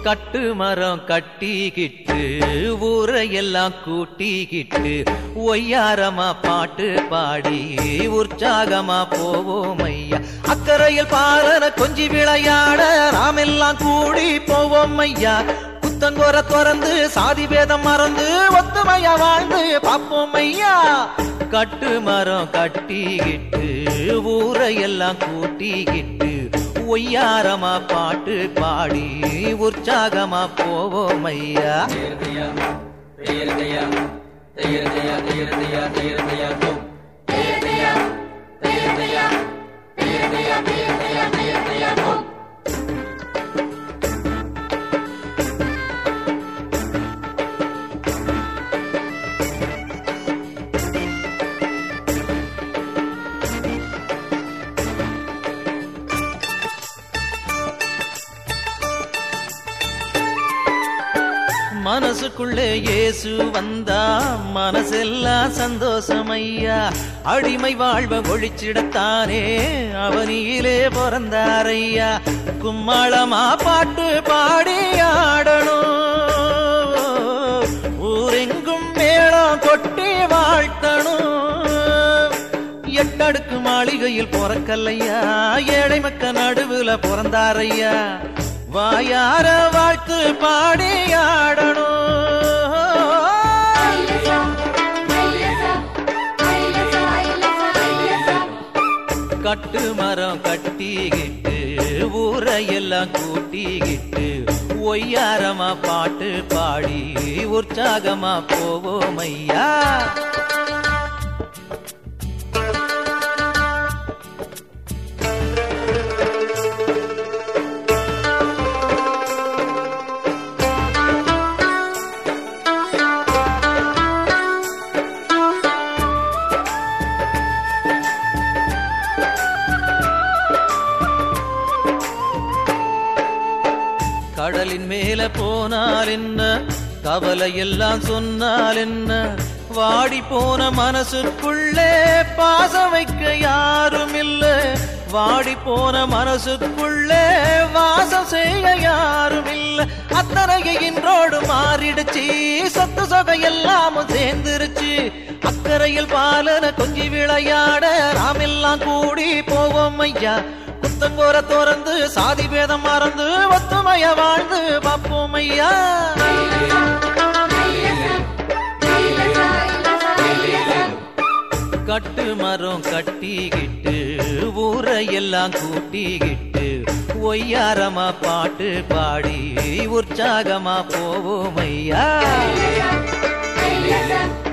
கட்டு மரம் கட்டிக்கிட்டு ஊரையெல்லாம் கூட்டிக்கிட்டு ஒய்யாரமா பாட்டு பாடி உற்சாகமா போவோம் ஐயா அக்கறையில் பாலன கொஞ்சி விளையாட நாமெல்லாம் கூடி போவோம் ஐயா குத்தங்கோர திறந்து சாதி பேதம் மறந்து ஒத்துமையா வாழ்ந்து பாப்போம் ஐயா கட்டு மரம் கட்டிக்கிட்டு ஊரையெல்லாம் கூட்டிக்கிட்டு ஒய்யாரமா பாட்டு பாடி உற்சாகமா போவோம் ஐயா மனசுக்குள்ளே இயேசு வந்தா மனசெல்லாம் சந்தோஷம் ஐயா அடிமை வாழ்வ ஒழிச்சிடத்தானே அவனியிலே பிறந்தாரையா கும்மாளமா பாட்டு பாடி ஆடணும் ஊரெங்கும் மேளம் கொட்டி வாழ்த்தணும் எட்டடுக்கு மாளிகையில் பிறக்கல்லையா ஏழை மக்க நடுவுல பிறந்தாரையா வாயார வாழ்த்து பாடி ஆடணும் கட்டு மரம் கட்டிக்கிட்டு ஊரையெல்லாம் கூட்டிக்கிட்டு ஒய்யாரமா பாட்டு பாடி உற்சாகமா போவோம் ஐயா கடலின் மேல போனால் என்ன கவலை எல்லாம் சொன்னால் என்ன வாடி போன மனசுக்குள்ளே பாசம் வைக்க யாரும் இல்ல வாடி போன மனசுக்குள்ளே வாசம் செய்ய யாரும் இல்ல அத்தனைய இன்றோடு மாறிடுச்சு சொத்து சொகை எல்லாமும் சேர்ந்துருச்சு அக்கறையில் பாலன கொஞ்சி விளையாட நாம் எல்லாம் கூடி போவோம் ஐயா குத்தங்கோர திறந்து சாதி பேதம் மறந்து ஒத்துமைய வாழ்ந்து பார்ப்போம் ஐயா கட்டு மரம் கட்டிக்கிட்டு ஊரையெல்லாம் கூட்டிக்கிட்டு ஒய்யாரமா பாட்டு பாடி உற்சாகமா போவோம் ஐயா Hey, listen.